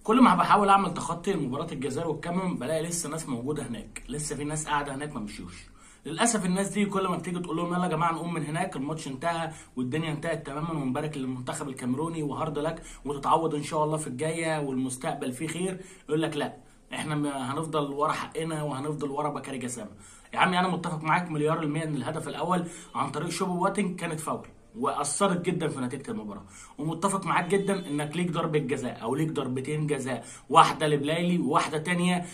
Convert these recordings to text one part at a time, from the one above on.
كل ما بحاول اعمل تخطي لمباراه الجزائر والكاميرون بلاقي لسه ناس موجوده هناك لسه في ناس قاعده هناك ما مشيوش للاسف الناس دي كل ما بتيجي تقول لهم يلا يا جماعه نقوم من هناك الماتش انتهى والدنيا انتهت تماما ونبارك للمنتخب الكاميروني وهارد لك وتتعوض ان شاء الله في الجايه والمستقبل فيه خير يقول لك لا احنا م- هنفضل ورا حقنا وهنفضل ورا بكاري جسامه يا عمي انا متفق معاك مليار المية ان الهدف الاول عن طريق شوبو بواتنج كانت فاول واثرت جدا في نتيجه المباراه ومتفق معاك جدا انك ليك ضربه جزاء او ليك ضربتين جزاء واحده لبلايلي وواحده تانية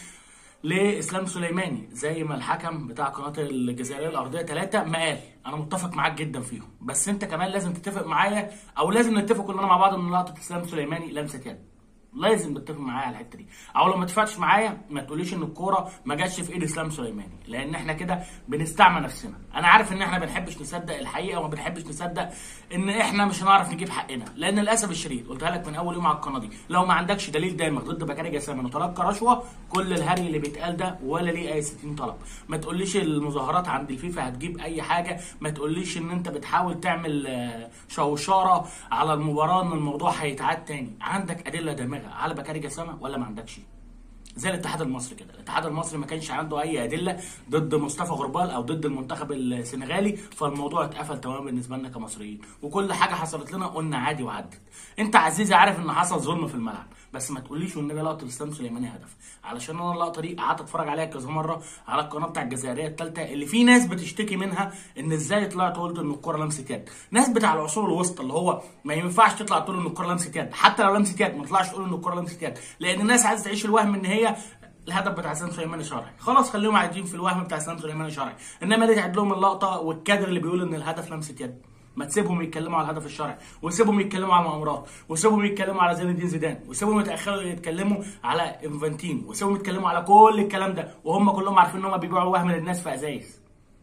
لاسلام سليماني زي ما الحكم بتاع قناه الجزائريه الارضيه ثلاثه ما قال انا متفق معاك جدا فيهم بس انت كمان لازم تتفق معايا او لازم نتفق كلنا مع بعض ان لقطه اسلام سليماني لمسه يد لازم تتفق معايا على الحته دي او لو ما اتفقتش معايا ما تقوليش ان الكوره ما جاتش في ايد اسلام سليماني لان احنا كده بنستعمى نفسنا انا عارف ان احنا ما بنحبش نصدق الحقيقه وما بنحبش نصدق ان احنا مش هنعرف نجيب حقنا لان للاسف الشديد قلتها لك من اول يوم على القناه دي لو ما عندكش دليل دايما ضد بكاري جسامه وتلقى رشوه كل الهري اللي بيتقال ده ولا ليه اي 60 طلب ما تقوليش المظاهرات عند الفيفا هتجيب اي حاجه ما تقوليش ان انت بتحاول تعمل آه، شوشره على المباراه ان الموضوع هيتعاد تاني عندك ادله دامغه على بكاري جسامه ولا ما عندكش زي الاتحاد المصري كده الاتحاد المصري ما كانش عنده اي ادله ضد مصطفى غربال او ضد المنتخب السنغالي فالموضوع اتقفل تماما بالنسبه لنا كمصريين وكل حاجه حصلت لنا قلنا عادي وعدت انت عزيزي عارف ان حصل ظلم في الملعب بس ما تقوليش والنبي لقطه اسلام سليماني هدف علشان انا اللقطه دي قعدت اتفرج عليها كذا مره على القناه بتاع الجزائريه الثالثه اللي في ناس بتشتكي منها ان ازاي طلعت قلت ان الكره لمسه يد ناس بتاع العصور الوسطى اللي هو ما ينفعش تطلع تقول ان الكره لمسه يد حتى لو لمسه يد ما تطلعش تقول ان الكره لمسه يد لان الناس عايزه تعيش الوهم ان هي الهدف بتاع اسلام سليماني شرعي خلاص خليهم قاعدين في الوهم بتاع اسلام سليماني شرعي انما ليه تعد لهم اللقطه والكادر اللي بيقول ان الهدف لمسه يد ما تسيبهم يتكلموا على الهدف الشرعي وسيبهم يتكلموا على المؤامرات وسيبهم يتكلموا على زين الدين زيدان وسيبهم يتاخروا يتكلموا على انفانتين وسيبهم يتكلموا على كل الكلام ده وهم كلهم عارفين ان هم بيبيعوا وهم للناس في ازايز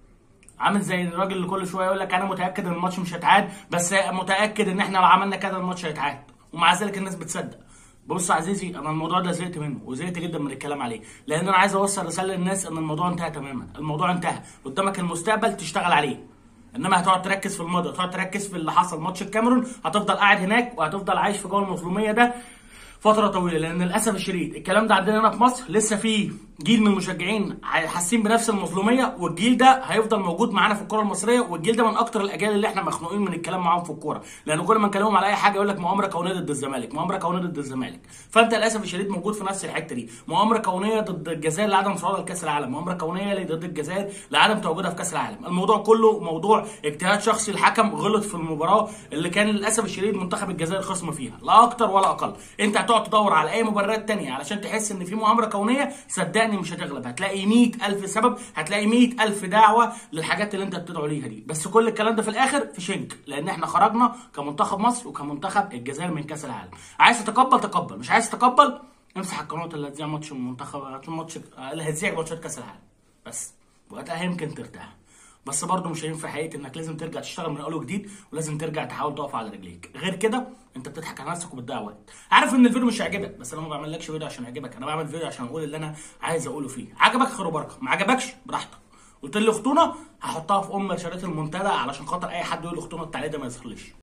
عامل زي الراجل اللي كل شويه يقول لك انا متاكد ان الماتش مش هيتعاد بس متاكد ان احنا لو عملنا كده الماتش هيتعاد ومع ذلك الناس بتصدق بص يا عزيزي انا الموضوع ده زهقت منه وزهقت جدا من الكلام عليه لان انا عايز اوصل رساله للناس ان الموضوع انتهى تماما الموضوع انتهى قدامك المستقبل تشتغل عليه انما هتقعد تركز في الماضي هتقعد تركز في اللي حصل ماتش الكاميرون هتفضل قاعد هناك وهتفضل عايش في جو المظلوميه ده فتره طويله لان للاسف الشديد الكلام ده عندنا هنا في مصر لسه في جيل من المشجعين حاسين بنفس المظلوميه والجيل ده هيفضل موجود معانا في الكره المصريه والجيل ده من اكتر الاجيال اللي احنا مخنوقين من الكلام معاهم في الكوره لان كل ما نكلمهم على اي حاجه يقول لك مؤامره كونيه ضد الزمالك مؤامره كونيه ضد الزمالك فانت للاسف الشديد موجود في نفس الحته دي مؤامره كونيه ضد الجزائر لعدم صعودها لكاس العالم مؤامره كونيه ضد الجزائر لعدم تواجدها في كاس العالم الموضوع كله موضوع اجتهاد شخصي الحكم غلط في المباراه اللي كان للاسف الشديد منتخب الجزائر خصم فيها لا اكتر ولا اقل انت هتقعد تدور على اي مبررات تانية علشان تحس ان في مؤامره كونيه صدقني مش هتغلب هتلاقي 100000 سبب هتلاقي 100000 دعوه للحاجات اللي انت بتدعو ليها دي بس كل الكلام ده في الاخر في شنك لان احنا خرجنا كمنتخب مصر وكمنتخب الجزائر من كاس العالم عايز تتقبل تقبل مش عايز تتقبل امسح القناه اللي هتذيع ماتش المنتخب ماتش اللي هتذيع ماتشات كاس العالم بس وقتها يمكن ترتاح بس برضه مش هينفع حقيقه انك لازم ترجع تشتغل من اول وجديد ولازم ترجع تحاول تقف على رجليك غير كده انت بتضحك على نفسك وبتضيع وقت عارف ان الفيديو مش هيعجبك بس انا ما بعملكش فيديو عشان يعجبك انا بعمل فيديو عشان اقول اللي انا عايز اقوله فيه عجبك خير وبركه ما عجبكش براحتك قلت لي اختونه هحطها في ام شريط المنتدى علشان خاطر اي حد يقول اختونه التعليق ده ما يظهرليش